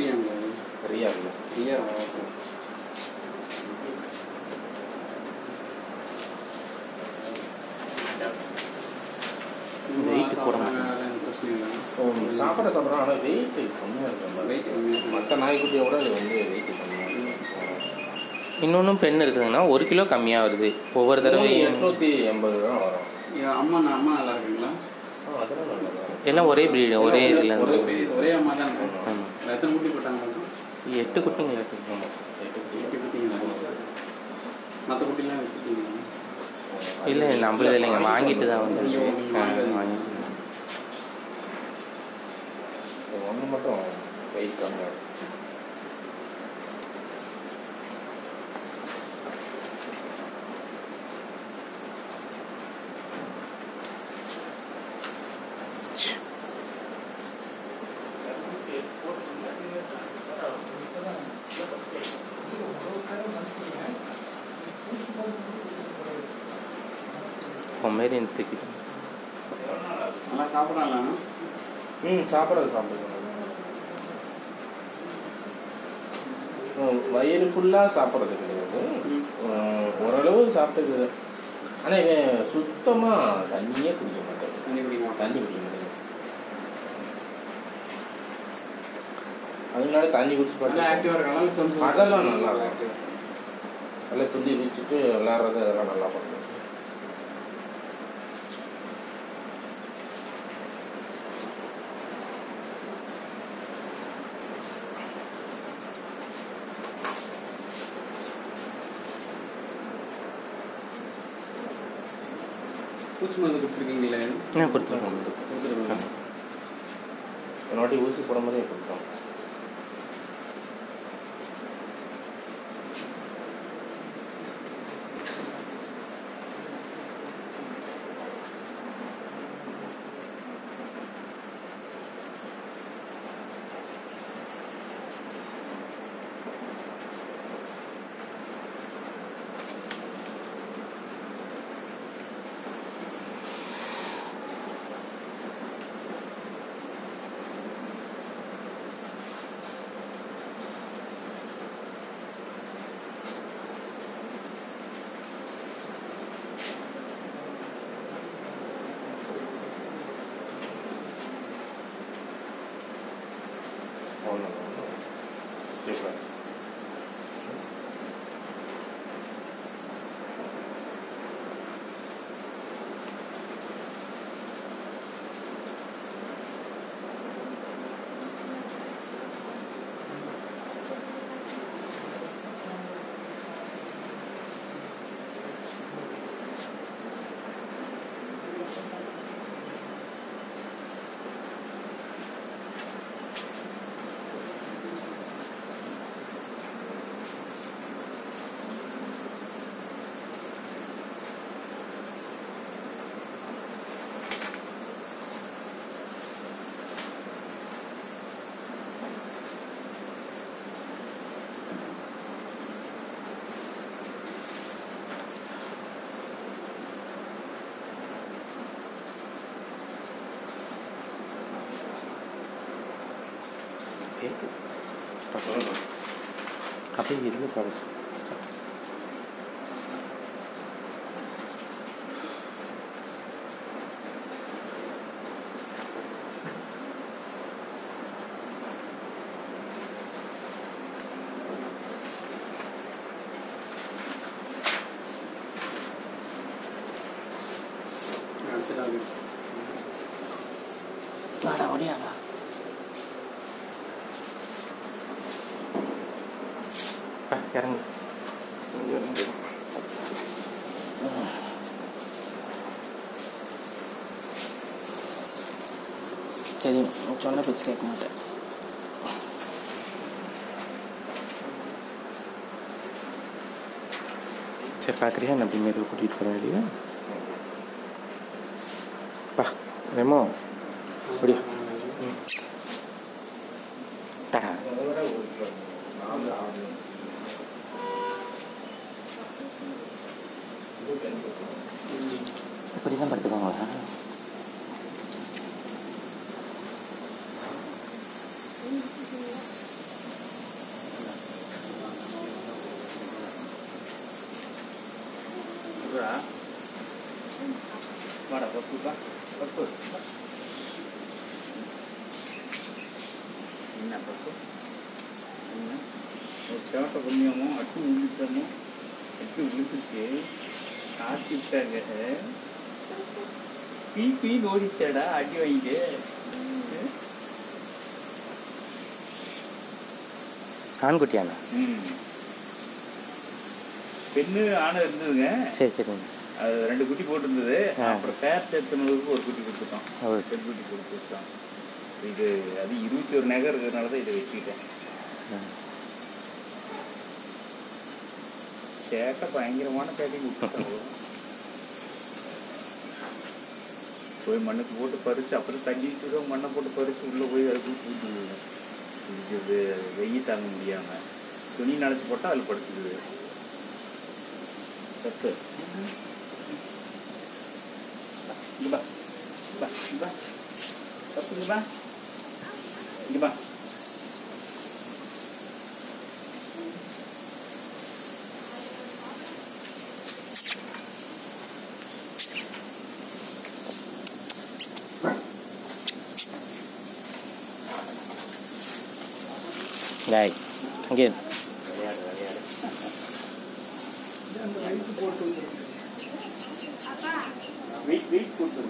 ரியாங்களா ரியா இல்லை Riya okay Weight போட மாட்டாங்க. பிரச்சனை இல்லை சாப்பிட சாப்பிட்றோம் ஆனால் வெயிட் கம்மியாக இருக்கு வெயிட் கம்மியாக மற்ற நாய்க்குட்டியோட இது வந்து வெயிட் கம்மியாக இருக்கு இன்னொன்றும் பெண் இருக்குதுங்கன்னா ஒரு கிலோ கம்மியாக வருது ஒவ்வொரு தடவையும் எட்நூற்றி எண்பது தான் வரும் அம்மா அம்மா நல்லா இருக்குங்களா ஆ அதெல்லாம் நல்லா தான் இருக்கும். எல்லாம் ஒரே breed ஒரே இதில் ஒரே இருந்து ஒரே- ஒரே அம்மா தான் ஆமா. எத்தனை குட்டி போட்டாங்க எட்டு குட்டிங்க இருக்குங்க குட்டி குட்டிங்களா மற்ற குட்டிலாம் விட்டுட்டீங்களா இல்லை நம்மளது இல்லைங்க வாங்கிட்டு தான் வந்து ஐயோ, நீங்க வாங்கிட்டு வாங்கிட்டு ஒன்று மட்டும் வெயிட் கம்மியாக இருக்கும் பொம்மேரியன் தூக்கிட்டு நல்லா சாப்பிட்றாங்களா ம் சாப்பிட்றது சாப்பிடுங்க ம், வயிறு ஃபுல்லாக சாப்பிட்றது கிடையாது ம், ஓரளவு சாப்பிட்டுக்குது ஆனால் இவன் சுத்தமாக தண்ணியே குடிக்க மாட்டேன் தண்ணி குடிக்க மாட்டாங்க தண்ணி குடிக்க மாட்டேன் அதனால தண்ணி குடிச்சு நல்லா பார்த்தா ஆக்டிவாக இருக்காங்களா சொல்லு அதெல்லாம் நல்லா இருக்கும். நல்லா துள்ளி குடிச்சிட்டு விளாட்றது அதெல்லாம் நல்லா பண்ணுவேன் பூச்சி மருந்து கொடுத்துருக்கீங்களே ஆ கொடுத்துருக்கோம் கொடுத்துருக்கீங்களா ஒரு வாட்டி ஊசி போடும்போதே கொடுத்தோம் ஒன்று சூப்பர் அப்படியே இருந்து பாரு அடுத்ததாக வாடா ஓடியாடா இறங்கு சரி சொன்ன பேச்சு கேட்க மாட்டேன் சரி பார்க்குறியா நான் அப்படி மெதுவாக கூட்டிகிட்டு போகிறேன் வெளியே பா ரெமோ அப்படி டா இப்படி தான் படுத்துக்கோங்களா வாடா பப்பு வா பப்பு வா. என்ன பப்பு என்ன ஒரு சேவட்டை புண்ணியமும் அட்டு விழுந்துச்சமோ அட்டு விழுந்துச்சு காத்தி விட்டாங்க பீ பீ ஓடிச்சாடா அடி வாங்கிட்டு ஆண்குட்டியாண்ணா ம் பெண்ணு ஆணை இருந்ததுங்க சரி சரிங்க அது ரெண்டு குட்டி போட்டிருந்தது ஆ. அப்புறம் பேர் சேர்த்துனதுக்கு ஒரு குட்டி கொடுத்துட்டோம் ஓ பெண் குட்டி கொடுத்துட்டோம் இது அது இருபத்தி ஒரு நகர் இருக்கிறதுனால தான் இதை வச்சுக்கிட்டேன் ம். சேட்டை பயங்கரமான சேட்டைக்கு விட்டுட்டாங்க போய் மண்ணுக்கு போட்டு பறிச்சு அப்புறம் தங்கிட்டு இருக்கோம் மண்ணை போட்டு பறிச்சு உள்ளே போய் அதுக்குள்ள பூட்டு இது வெயில் தாங்க முடியாம துணி நினச்சி போட்டால் அதில் படுத்துக்குது சத்து இங்க பா இங்க பா இங்க பா தப்பு இங்க பா இங்க பா டாய் இங்கே இரு. விளையாடு விளையாடு வெயிட் வெயிட் போட்டு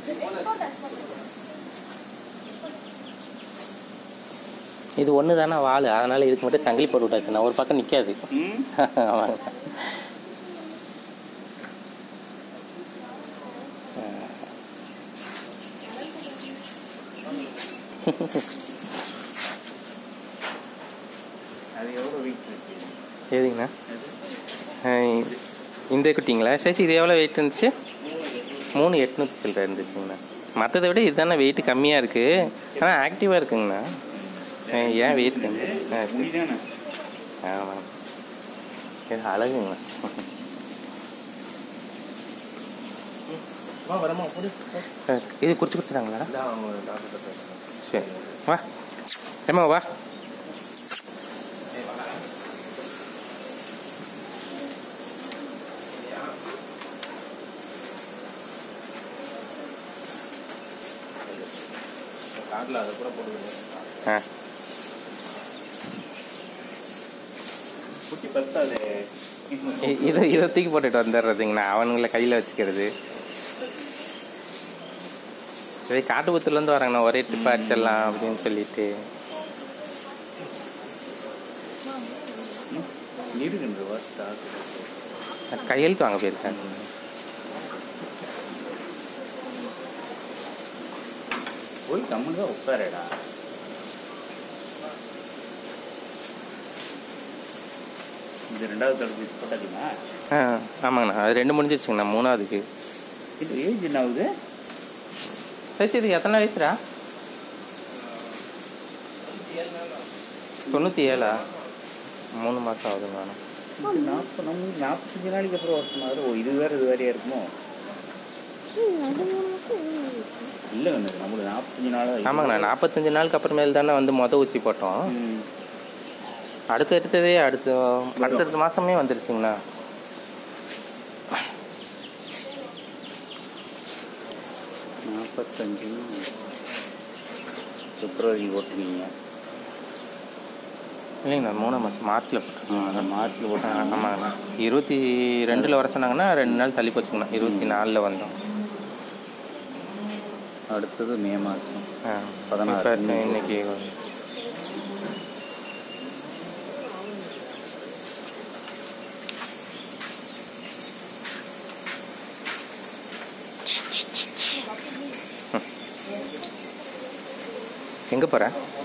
இது ஒன்று தானே வாள் அதனால் இதுக்கு மட்டும் சங்கிலி போட்டு விட்டாச்சுண்ணா ஒரு பக்கம் நிற்காது ம் ஆமாங்க அது எவ்வளோ வெயிட் இருக்கு எதுங்கண்ணா அது அஹ் இந்த குட்டிங்களா சரி இது எவ்வளோ வெயிட் இருந்துச்சு மூணு எட்நூற்றி சில்லரை இருந்துச்சுங்கண்ணா மற்றதை விட இதுதானே வெயிட் கம்மியாக இருக்குது ஆனால் ஆக்டிவாக இருக்குங்கண்ணா அஹ் ஏன் வெயிட் கம்மி ஆ முடிதானே ஆமாங்க இது அழகுங்கண்ணா வா வரமா போடு சார் இது குறிச்சு கொடுத்துட்டாங்களா இல்லை அவங்க டாக்டர் பேசுகிறேன் சரி வா ஏமா வா காட்டில் அதை கூட போடுவீங்க ஆ குட்டி பத்தாது இ- இதை இதை தூக்கி போட்டுட்டு வந்துடுறதுங்கண்ணா அவனுங்களை கையில் வச்சுக்கிறது இதே காட்டுப்புத்துலேருந்து வராங்கண்ணா ஒரே ட்ரிப் அடிச்சிடலாம் அப்படின்னு சொல்லிட்டு இருக்குன்ற டாக்டர் கையெழுத்து வாங்க போயிருக்காங்க போய் கம்முன்னு தான் உட்காரடா இது ரெண்டாவது தடுப்பு போட்டாதீங்களா ஆ ஆமாங்கண்ணா அது ரெண்டு முடிஞ்சிருச்சுங்கண்ணா மூணாவதுக்கு இது ஏஜ் என்ன ஆகுது சரி இது எத்தனை வயசுடா தொண்ணூற்றி ஏழா மூணு மாதம் ஆகுதுங்கண்ணா இது நாற்பது நம்ம நாற்பத்தஞ்சு நாளைக்கு அப்புறம் வருஷம் மாதிரி ஓ இது வேறு இது வேறையா இருக்குமோ இல்லை வந்து நம்மளுக்கு நாற்பத்தஞ்சு நாள் ஆமாங்கண்ணா நாற்பத்தஞ்சு நாளுக்கு அப்புறமேல் தானே வந்து மொதல் ஊசி போட்டோம் ம். அடுத்து அடுத்ததே அடுத்த அடுத்தடுத்த மாதமே வந்துருச்சுங்கண்ணா நாற்பத்தஞ்சு பிப்ரவரி ஓட்டுவீங்க இல்லைங்கண்ணா மூணாம் மாதம் மார்ச்சில் போட்டிருக்கோம் அந்த மார்ச்சில் ஆ, ஓட்டுவீங்க ஆமாங்கண்ணா இருபத்தி ரெண்டில் வர சொன்னாங்கன்னா ரெண்டு நாள் தள்ளி போச்சுங்கண்ணா இருபத்தி நாலில் வந்தோம் அடுத்தது மே மாதம் ஆ பதினாறு. இப்போ இன்னைக்கு எங்கே போகிற